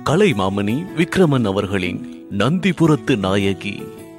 கலைமாமணி விக்ரமன் அவர்களின் நந்திபுரத்து நாயகி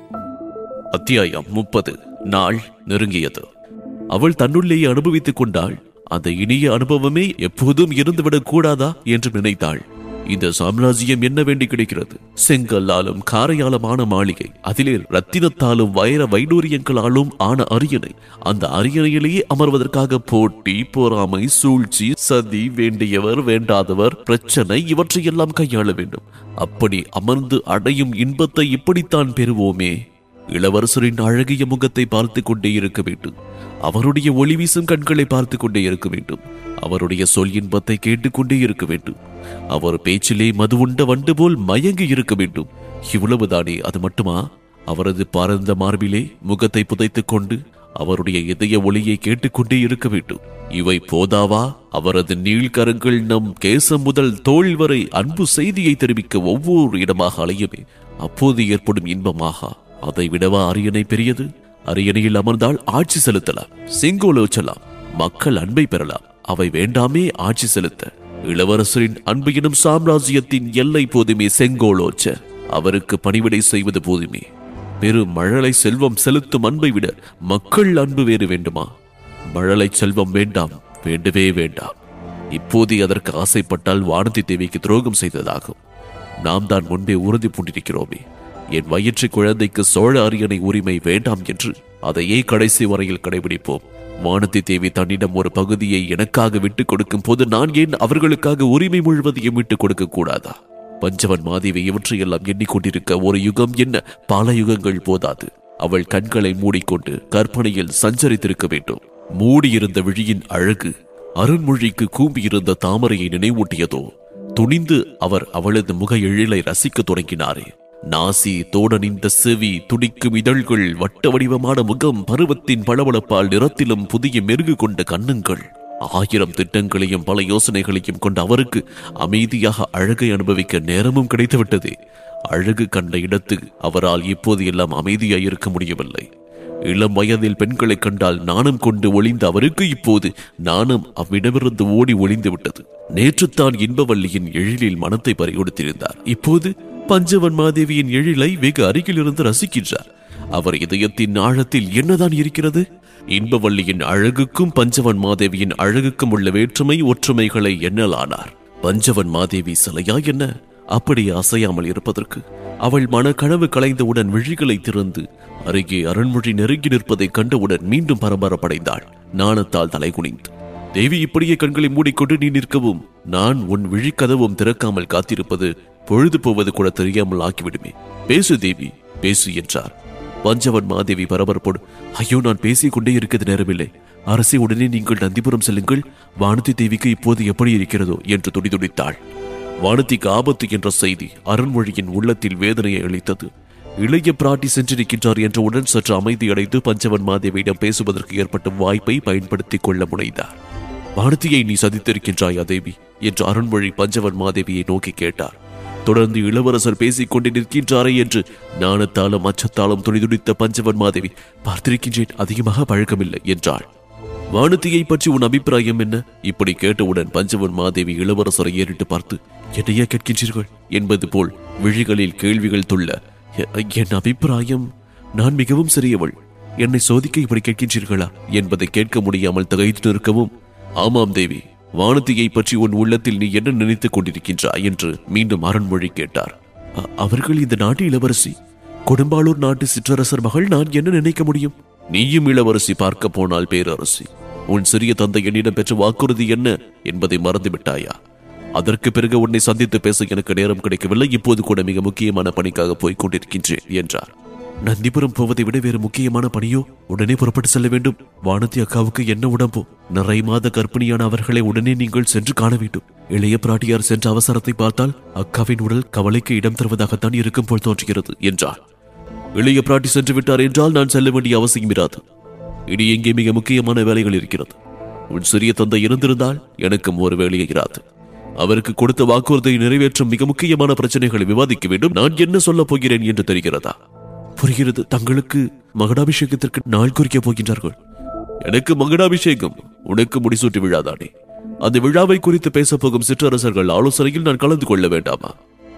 அத்தியாயம் முப்பது நாள் நெருங்கியது அவள் தன்னுள்ளேயே அனுபவித்துக் கொண்டாள் அந்த இனிய அனுபவமே எப்போதும் இருந்துவிடக் கூடாதா என்று நினைத்தாள் இந்த சாம்ராஜ்யம் என்ன வேண்டி கிடைக்கிறது செங்கல்லாலும் காரையாலுமான மாளிகை அதிலே ரத்தினத்தாலும் வைர வைடூரியங்களாலும் ஆன அரியணை அந்த அரியணையிலேயே அமர்வதற்காக போட்டி பொறாமை சூழ்ச்சி சதி வேண்டியவர் வேண்டாதவர் பிரச்சனை இவற்றையெல்லாம் கையாள வேண்டும் அப்படி அமர்ந்து அடையும் இன்பத்தை இப்படித்தான் பெறுவோமே இளவரசரின் அழகிய முகத்தை பார்த்து கொண்டே இருக்க வேண்டும் அவருடைய ஒளி வீசும் கண்களை பார்த்து கொண்டே இருக்க வேண்டும் அவருடைய சொல் இன்பத்தை கேட்டுக்கொண்டே இருக்க வேண்டும் அவர் பேச்சிலே மது உண்ட வண்டு போல் மயங்கி இருக்க வேண்டும் இவ்வளவுதானே அது மட்டுமா அவரது பரந்த மார்பிலே முகத்தை புதைத்துக் கொண்டு அவருடைய இதய ஒளியை கேட்டுக்கொண்டே இருக்க வேண்டும் இவை போதாவா அவரது நீள்கரங்கள் நம் கேசம் முதல் தோள் வரை அன்பு செய்தியை தெரிவிக்க ஒவ்வொரு இடமாக அலையுமே அப்போது ஏற்படும் இன்பமாக அதை விடவா அரியணை பெரியது அரியணையில் அமர்ந்தால் ஆட்சி செலுத்தலாம் செங்கோலோச்சலாம் மக்கள் அன்பை பெறலாம் அவை வேண்டாமே ஆட்சி செலுத்த இளவரசரின் அன்பு எனும் சாம்ராஜ்யத்தின் எல்லை போதுமே செங்கோலோச்ச அவருக்கு பணிவிடை செய்வது போதுமே பெரும் மழலை செல்வம் செலுத்தும் அன்பை விட மக்கள் அன்பு வேறு வேண்டுமா மழலை செல்வம் வேண்டாம் வேண்டவே வேண்டாம் இப்போதே அதற்கு ஆசைப்பட்டால் வானதி தேவிக்கு துரோகம் செய்ததாகும் நாம் தான் முன்பே உறுதி பூண்டிருக்கிறோமே என் வயிற்று குழந்தைக்கு சோழ அரியணை உரிமை வேண்டாம் என்று அதையே கடைசி வரையில் கடைபிடிப்போம் வானதி தேவி தன்னிடம் ஒரு பகுதியை எனக்காக விட்டுக் கொடுக்கும் போது நான் ஏன் அவர்களுக்காக உரிமை முழுவதையும் விட்டுக் கொடுக்க கூடாதா பஞ்சவன் மாதேவி இவற்றையெல்லாம் எண்ணிக்கொண்டிருக்க ஒரு யுகம் என்ன பல யுகங்கள் போதாது அவள் கண்களை மூடிக்கொண்டு கற்பனையில் சஞ்சரித்திருக்க வேண்டும் மூடியிருந்த விழியின் அழகு அருண்மொழிக்கு கூம்பியிருந்த தாமரையை நினைவூட்டியதோ துணிந்து அவர் அவளது முக எழிலை ரசிக்கத் தொடங்கினாரே நாசி தோடனிந்த செவி துடிக்கும் இதழ்கள் வட்ட வடிவமான முகம் பருவத்தின் பளபளப்பால் நிறத்திலும் புதிய மெருகு கொண்ட கண்ணங்கள் ஆயிரம் திட்டங்களையும் பல யோசனைகளையும் கொண்ட அவருக்கு அமைதியாக அழகை அனுபவிக்க நேரமும் கிடைத்துவிட்டதே அழகு கண்ட இடத்து அவரால் இப்போது எல்லாம் அமைதியாய் இருக்க முடியவில்லை இளம் வயதில் பெண்களை கண்டால் நாணம் கொண்டு ஒளிந்த அவருக்கு இப்போது நாணம் அவ்விடமிருந்து ஓடி ஒளிந்து விட்டது நேற்றுத்தான் இன்பவல்லியின் எழிலில் மனத்தை பறிகொடுத்திருந்தார் இப்போது பஞ்சவன் மாதேவியின் எழிலை வெகு அருகில் இருந்து ரசிக்கின்றார் அவர் இதயத்தின் ஆழத்தில் என்னதான் இருக்கிறது இன்பவல்லியின் அழகுக்கும் பஞ்சவன் மாதேவியின் அழகுக்கும் உள்ள வேற்றுமை ஒற்றுமைகளை எண்ணலானார் பஞ்சவன் மாதேவி சிலையா என்ன அப்படி அசையாமல் இருப்பதற்கு அவள் மனக்கனவு கலைந்தவுடன் விழிகளை திறந்து அருகே அருண்மொழி நெருங்கி நிற்பதை கண்டவுடன் மீண்டும் பரபரப்படைந்தாள் நாணத்தால் தலைகுனிந்து தேவி இப்படியே கண்களை மூடிக்கொண்டு நீ நிற்கவும் நான் உன் விழிக்கதவும் திறக்காமல் காத்திருப்பது பொழுது போவது கூட தெரியாமல் ஆக்கிவிடுமே பேசு தேவி பேசு என்றார் பஞ்சவன் மாதேவி பரபரப்போடு ஐயோ நான் பேசிக் கொண்டே இருக்கிறது நேரமில்லை அரசே உடனே நீங்கள் நந்திபுரம் செல்லுங்கள் வானதி தேவிக்கு இப்போது எப்படி இருக்கிறதோ என்று துடிதுடித்தாள் வானதிக்கு ஆபத்து என்ற செய்தி அருண்மொழியின் உள்ளத்தில் வேதனையை அளித்தது இளைய பிராட்டி சென்றிருக்கின்றார் என்றவுடன் சற்று அமைதியடைந்து பஞ்சவன் மாதேவியிடம் பேசுவதற்கு ஏற்பட்ட வாய்ப்பை பயன்படுத்திக் கொள்ள முனைந்தார் வானதியை நீ சதித்திருக்கின்றாயா தேவி என்று அருண்மொழி பஞ்சவன் மாதேவியை நோக்கி கேட்டார் தொடர்ந்து இளவரசர் பேசிக் கொண்டு நிற்கின்றாரே என்று ஞானத்தாலும் அச்சத்தாலும் துடிதுடித்த பஞ்சவன் மாதேவி பார்த்திருக்கின்றேன் அதிகமாக பழக்கமில்லை என்றாள் வானதியை பற்றி உன் அபிப்பிராயம் என்ன இப்படி கேட்டவுடன் பஞ்சவன் மாதேவி இளவரசரை ஏறிட்டு பார்த்து என்னையா கேட்கின்றீர்கள் என்பது போல் விழிகளில் கேள்விகள் துள்ள "எ- என் அபிப்பிராயம் நான் மிகவும் சிறியவள் என்னை சோதிக்க இப்படி கேட்கின்றீர்களா என்பதை கேட்க முடியாமல் திகைத்து நிற்கவும் ஆமாம் தேவி வானதியை பற்றி உன் உள்ளத்தில் நீ என்ன நினைத்துக் கொண்டிருக்கின்றாய் என்று மீண்டும் அருண்மொழி கேட்டார் "அ- அவர்கள் இந்த நாட்டு இளவரசி கொடும்பாளூர் நாட்டு சிற்றரசர் மகள் நான் என்ன நினைக்க முடியும் நீயும் இளவரசி பார்க்க போனால் பேரரசி உன் சிறிய தந்தை என்னிடம் பெற்ற வாக்குறுதி என்ன என்பதை மறந்து விட்டாயா அதற்கு பிறகு உன்னை சந்தித்து பேச எனக்கு நேரம் கிடைக்கவில்லை இப்போது கூட மிக முக்கியமான பணிக்காக போய்க் கொண்டிருக்கின்றேன் என்றார் நந்திபுரம் போவதை விட வேறு முக்கியமான பணியோ உடனே புறப்பட்டு செல்ல வேண்டும் வானதி அக்காவுக்கு என்ன உடம்போ நிறை மாத கர்ப்பிணியான அவர்களை உடனே நீங்கள் சென்று காண வேண்டும் இளைய பிராட்டியார் சென்ற அவசரத்தை பார்த்தால் அக்காவின் உடல் கவலைக்கு இடம் தருவதாகத்தான் இருக்கும் போல் தோன்றுகிறது என்றார் இளைய பிராட்டி சென்று விட்டார் என்றால் நான் செல்ல வேண்டிய அவசியம் இராது இனி எங்கே மிக முக்கியமான வேலைகள் இருக்கிறது உன் சிறிய தந்தை இருந்திருந்தால் எனக்கும் ஒரு வேலையை இராது அவருக்கு கொடுத்த வாக்குறுதியை நிறைவேற்றும் மிக முக்கியமான பிரச்சனைகளை விவாதிக்க வேண்டும் நான் என்ன சொல்லப் போகிறேன் என்று தெரிகிறதா புரிகிறது தங்களுக்கு மகடாபிஷேகத்திற்கு நாள் குறிக்கப் போகின்றார்கள் எனக்கு மகடாபிஷேகம் உனக்கு முடிசூட்டி விழாதானே அந்த விழாவை குறித்து பேசப் போகும் சிற்றரசர்கள் ஆலோசனையில் நான் கலந்து கொள்ள வேண்டாமா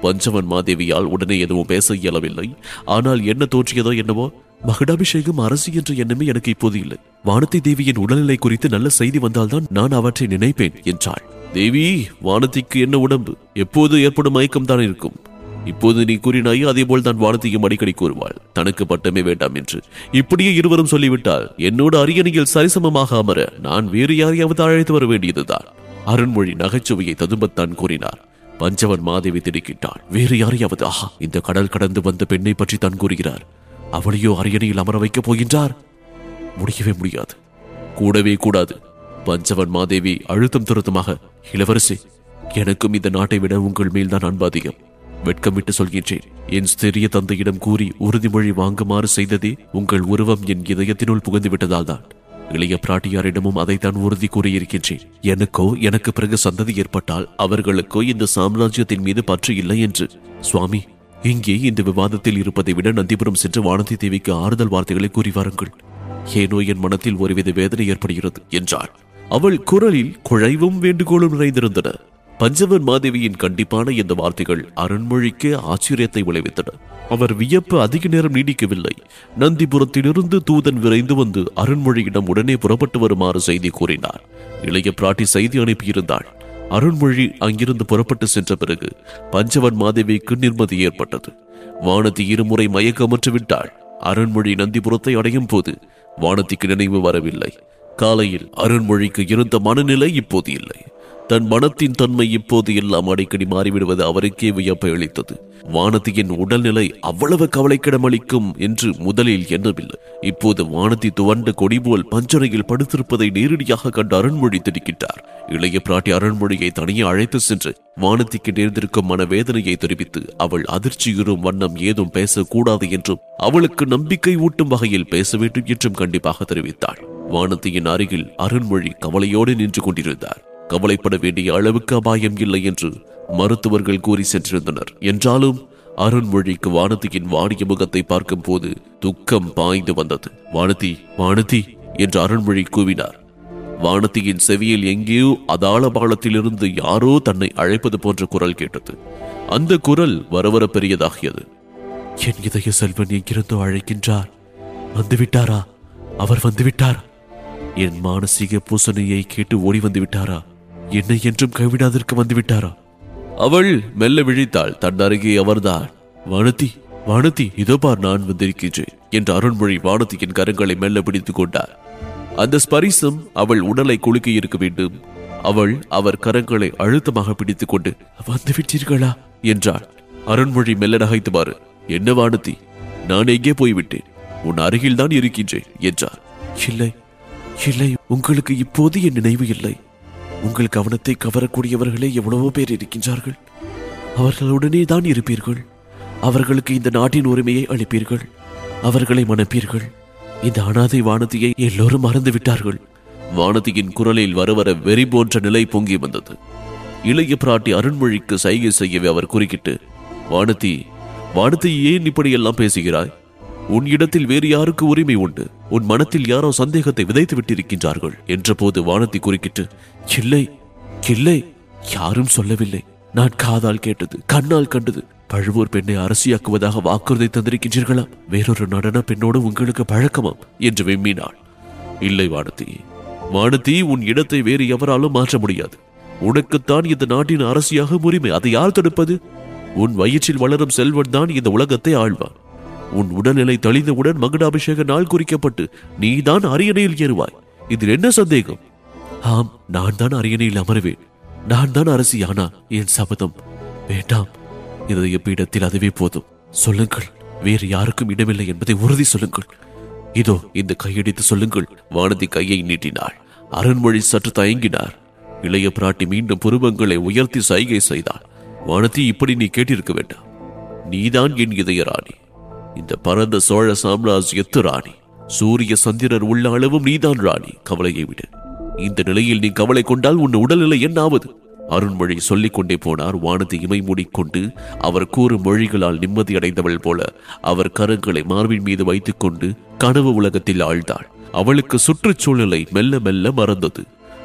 பஞ்சவன் மாதேவியால் உடனே எதுவும் பேச இயலவில்லை ஆனால் என்ன தோற்றியதோ என்னவோ மகுடாபிஷேகம் அரசு என்ற எண்ணமே எனக்கு இப்போது இல்லை வானதி தேவியின் உடல்நிலை குறித்து நல்ல செய்தி வந்தால்தான் நான் அவற்றை நினைப்பேன் என்றாள் தேவி வானதிக்கு என்ன உடம்பு எப்போது ஏற்படும் மயக்கம் தான் இருக்கும் இப்போது நீ கூறினாயோ அதே போல் தான் வானதியும் அடிக்கடி கூறுவாள் தனக்கு பட்டமே வேண்டாம் என்று இப்படியே இருவரும் சொல்லிவிட்டால் என்னோட அரியணையில் சரிசமமாக அமர நான் வேறு யாரையாவது அழைத்து வர வேண்டியதுதான் அருண்மொழி நகைச்சுவையை ததும்பத்தான் கூறினார் பஞ்சவன் மாதேவி திடுக்கிட்டாள் வேறு யாரையாவது ஆஹா இந்த கடல் கடந்து வந்த பெண்ணை பற்றி தான் கூறுகிறார் அவளையோ அரியணையில் அமர வைக்கப் போகின்றார் முடியவே முடியாது கூடவே கூடாது பஞ்சவன் மாதேவி அழுத்தம் திருத்தமாக இளவரசி எனக்கும் இந்த நாட்டை விட உங்கள் மேல்தான் அன்பு அதிகம் வெட்கமிட்டு சொல்கின்றேன் என் சிறிய தந்தையிடம் கூறி உறுதிமொழி வாங்குமாறு செய்ததே உங்கள் உருவம் என் இதயத்தினுள் புகுந்து விட்டதால் தான் இளைய பிராட்டியாரிடமும் அதைத்தான் உறுதி கூறியிருக்கின்றேன் எனக்கோ எனக்கு பிறகு சந்ததி ஏற்பட்டால் அவர்களுக்கோ இந்த சாம்ராஜ்யத்தின் மீது பற்று இல்லை என்று சுவாமி இங்கே இந்த விவாதத்தில் இருப்பதை விட நந்திபுரம் சென்று வானதி தேவிக்கு ஆறுதல் வார்த்தைகளை கூறி வாருங்கள் ஏனோ என் மனத்தில் ஒருவித வேதனை ஏற்படுகிறது என்றாள் அவள் குரலில் குழைவும் வேண்டுகோளும் நிறைந்திருந்தன பஞ்சவன் மாதேவியின் கண்டிப்பான இந்த வார்த்தைகள் அருண்மொழிக்கு ஆச்சரியத்தை விளைவித்தன அவர் வியப்பு அதிக நேரம் நீடிக்கவில்லை நந்திபுரத்திலிருந்து தூதன் விரைந்து வந்து அருண்மொழியிடம் உடனே புறப்பட்டு வருமாறு செய்தி கூறினார் இளைய பிராட்டி செய்தி அனுப்பியிருந்தாள் அருண்மொழி அங்கிருந்து புறப்பட்டு சென்ற பிறகு பஞ்சவன் மாதேவிக்கு நிம்மதி ஏற்பட்டது வானதி இருமுறை மயக்கமற்று விட்டாள் அருண்மொழி நந்திபுரத்தை அடையும் போது வானதிக்கு நினைவு வரவில்லை காலையில் அருண்மொழிக்கு இருந்த மனநிலை இப்போது இல்லை தன் மனத்தின் தன்மை இப்போது எல்லாம் அடிக்கடி மாறிவிடுவது அவருக்கே வியப்பை அளித்தது வானதியின் உடல்நிலை அவ்வளவு கவலைக்கிடமளிக்கும் என்று முதலில் எண்ணவில்லை இப்போது வானதி துவண்ட கொடி போல் பஞ்சனையில் படுத்திருப்பதை நேரடியாக கண்டு அருண்மொழி திடுக்கிட்டார் இளைய பிராட்டி அருண்மொழியை தனியே அழைத்து சென்று வானதிக்கு நேர்ந்திருக்கும் மனவேதனையை தெரிவித்து அவள் அதிர்ச்சியுறும் வண்ணம் ஏதும் பேசக்கூடாது என்றும் அவளுக்கு நம்பிக்கை ஊட்டும் வகையில் பேச வேண்டும் என்றும் கண்டிப்பாக தெரிவித்தாள் வானதியின் அருகில் அருண்மொழி கவலையோடு நின்று கொண்டிருந்தார் கவலைப்பட வேண்டிய அளவுக்கு அபாயம் இல்லை என்று மருத்துவர்கள் கூறி சென்றிருந்தனர் என்றாலும் அருண்மொழிக்கு வானதியின் வாடிய முகத்தை பார்க்கும் போது துக்கம் பாய்ந்து வந்தது வானதி வானதி என்று அருண்மொழி கூவினார் வானதியின் செவியில் எங்கேயோ அதாள பாலத்திலிருந்து யாரோ தன்னை அழைப்பது போன்ற குரல் கேட்டது அந்த குரல் வரவர பெரியதாகியது என் இதய செல்வன் எங்கிருந்தோ அழைக்கின்றார் வந்துவிட்டாரா அவர் வந்துவிட்டாரா என் மானசீக பூசணையை கேட்டு ஓடி வந்து விட்டாரா என்னை என்றும் கைவிடாதற்கு வந்து விட்டாரா அவள் மெல்ல விழித்தாள் தன் அருகே அவர்தான் வானதி வானதி இதோ பார் நான் வந்திருக்கின்றேன் என்று அருண்மொழி வானதியின் கரங்களை மெல்ல பிடித்துக் கொண்டார் அந்த ஸ்பரிசம் அவள் உடலை குலுக்கி இருக்க வேண்டும் அவள் அவர் கரங்களை அழுத்தமாக பிடித்துக் கொண்டு வந்து விட்டீர்களா என்றாள் அருண்மொழி மெல்ல நகைத்துமாறு என்ன வானதி நான் எங்கே போய்விட்டேன் உன் அருகில்தான் இருக்கின்றேன் என்றார் இல்லை இல்லை உங்களுக்கு இப்போது என் நினைவு இல்லை உங்கள் கவனத்தை கவரக்கூடியவர்களே எவ்வளவோ பேர் இருக்கின்றார்கள் அவர்களுடனே தான் இருப்பீர்கள் அவர்களுக்கு இந்த நாட்டின் உரிமையை அளிப்பீர்கள் அவர்களை மணப்பீர்கள் இந்த அனாதை வானதியை எல்லோரும் மறந்து விட்டார்கள் வானதியின் குரலில் வர வர வெறி போன்ற நிலை பொங்கி வந்தது இளைய பிராட்டி அருண்மொழிக்கு சைகை செய்யவே அவர் குறுக்கிட்டு வானதி வானதி ஏன் இப்படியெல்லாம் பேசுகிறாய் உன் இடத்தில் வேறு யாருக்கு உரிமை உண்டு உன் மனத்தில் யாரோ சந்தேகத்தை விதைத்து விட்டிருக்கின்றார்கள் என்றபோது வானதி குறுக்கிட்டு இல்லை இல்லை யாரும் சொல்லவில்லை நான் காதால் கேட்டது கண்ணால் கண்டது பழுவூர் பெண்ணை அரசியாக்குவதாக வாக்குறுதி தந்திருக்கின்றீர்களாம் வேறொரு நடன பெண்ணோடு உங்களுக்கு பழக்கமாம் என்று வெம்மினாள் இல்லை வானதி வானதி உன் இடத்தை வேறு எவராலும் மாற்ற முடியாது உனக்குத்தான் இந்த நாட்டின் அரசியாக உரிமை அதை யார் தடுப்பது உன் வயிற்றில் வளரும் செல்வன் தான் இந்த உலகத்தை ஆழ்வான் உன் உடல்நிலை தெளிந்தவுடன் மகுடாபிஷேக நாள் குறிக்கப்பட்டு நீதான் அரியணையில் ஏறுவாய் இதில் என்ன சந்தேகம் ஆம் நான் தான் அரியணையில் அமருவேன் நான் தான் அரசியானா என் சபதம் வேண்டாம் இதய பீடத்தில் அதுவே போதும் சொல்லுங்கள் வேறு யாருக்கும் இடமில்லை என்பதை உறுதி சொல்லுங்கள் இதோ இந்த கையடித்து சொல்லுங்கள் வானதி கையை நீட்டினாள் அருண்மொழி சற்று தயங்கினார் இளைய பிராட்டி மீண்டும் புருவங்களை உயர்த்தி சைகை செய்தாள் வானதி இப்படி நீ கேட்டிருக்க வேண்டாம் நீதான் என் இதய ராணி இந்த பரந்த சோழ சாம்ராஜ்யத்து ராணி சூரிய சந்திரர் உள்ள அளவும் நீதான் ராணி கவலையை விடு இந்த நிலையில் நீ கவலை கொண்டால் உன் உடல்நிலை என்ன ஆவது அருண்மொழி சொல்லிக் கொண்டே போனார் வானதி இமை மூடிக்கொண்டு அவர் கூறும் மொழிகளால் நிம்மதி அடைந்தவள் போல அவர் கரங்களை மார்பின் மீது வைத்துக்கொண்டு கனவு உலகத்தில் ஆழ்ந்தாள் அவளுக்கு சுற்றுச்சூழலை மெல்ல மெல்ல மறந்தது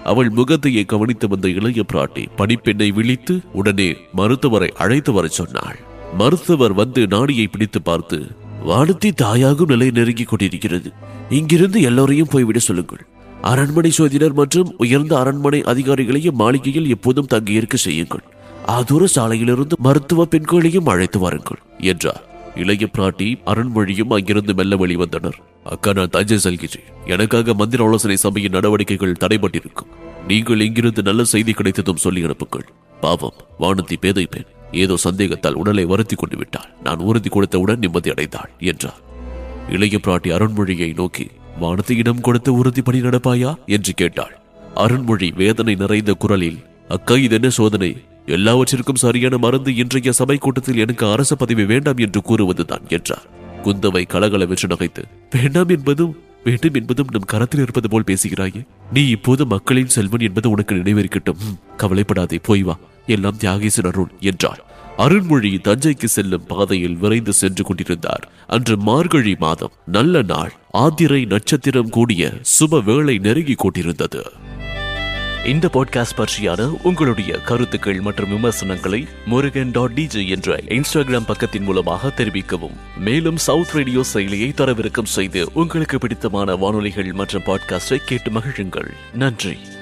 அவள் முகத்தையே கவனித்து வந்த இளைய பிராட்டி பணிப்பெண்ணை விழித்து உடனே மருத்துவரை அழைத்து வரச் சொன்னாள் மருத்துவர் வந்து நாடியை பிடித்து பார்த்து வானத்தி தாயாகும் நிலை நெருங்கிக் கொண்டிருக்கிறது இங்கிருந்து எல்லோரையும் போய்விட சொல்லுங்கள் அரண்மனை சோதிடர் மற்றும் உயர்ந்த அரண்மனை அதிகாரிகளையும் மாளிகையில் எப்போதும் தங்கியிருக்க செய்யுங்கள் ஆதூர சாலையிலிருந்து மருத்துவ பெண்களையும் அழைத்து வாருங்கள் என்றார் இளைய பிராட்டி அருண்மொழியும் அங்கிருந்து மெல்ல வெளிவந்தனர் அக்கா நான் தஞ்சை செல்கிறேன் எனக்காக மந்திர ஆலோசனை சபையின் நடவடிக்கைகள் தடைபட்டிருக்கும் நீங்கள் இங்கிருந்து நல்ல செய்தி கிடைத்ததும் சொல்லி அனுப்புங்கள் பாவம் வானத்தி பேதை பெண் ஏதோ சந்தேகத்தால் உடலை வருத்தி கொண்டு விட்டாள் நான் உறுதி கொடுத்தவுடன் நிம்மதி அடைந்தாள் என்றார் இளைய பிராட்டி அருண்மொழியை நோக்கி வானத்தியிடம் கொடுத்து உறுதிப்படி நடப்பாயா என்று கேட்டாள் அருண்மொழி வேதனை நிறைந்த குரலில் அக்கா இது என்ன சோதனை எல்லாவற்றிற்கும் சரியான மருந்து இன்றைய சபை கூட்டத்தில் எனக்கு அரச பதவி வேண்டாம் என்று கூறுவதுதான் என்றார் குந்தவை கலகலவென்று நகைத்து வேண்டாம் என்பதும் வேண்டும் என்பதும் நம் கரத்தில் இருப்பது போல் பேசுகிறாயே நீ இப்போது மக்களின் செல்வன் என்பது உனக்கு நினைவிருக்கட்டும் ம், கவலைப்படாதே போய் வா எல்லாம் தியாகேசன் அருள் என்றாள் அருண்மொழி தஞ்சைக்கு செல்லும் பாதையில் விரைந்து சென்று கொண்டிருந்தார் அன்று மார்கழி மாதம் நல்ல நாள் ஆதிரை நட்சத்திரம் கூடிய சுப வேளை நெருங்கிக் கொண்டிருந்தது இந்த பாட்காஸ்ட் பற்றியான உங்களுடைய கருத்துக்கள் மற்றும் விமர்சனங்களை முருகன் டாட் டிஜே என்ற இன்ஸ்டாகிராம் பக்கத்தின் மூலமாக தெரிவிக்கவும் மேலும் சவுத் ரேடியோ செயலியை தரவிறக்கம் செய்து உங்களுக்கு பிடித்தமான வானொலிகள் மற்றும் பாட்காஸ்டை கேட்டு மகிழுங்கள் நன்றி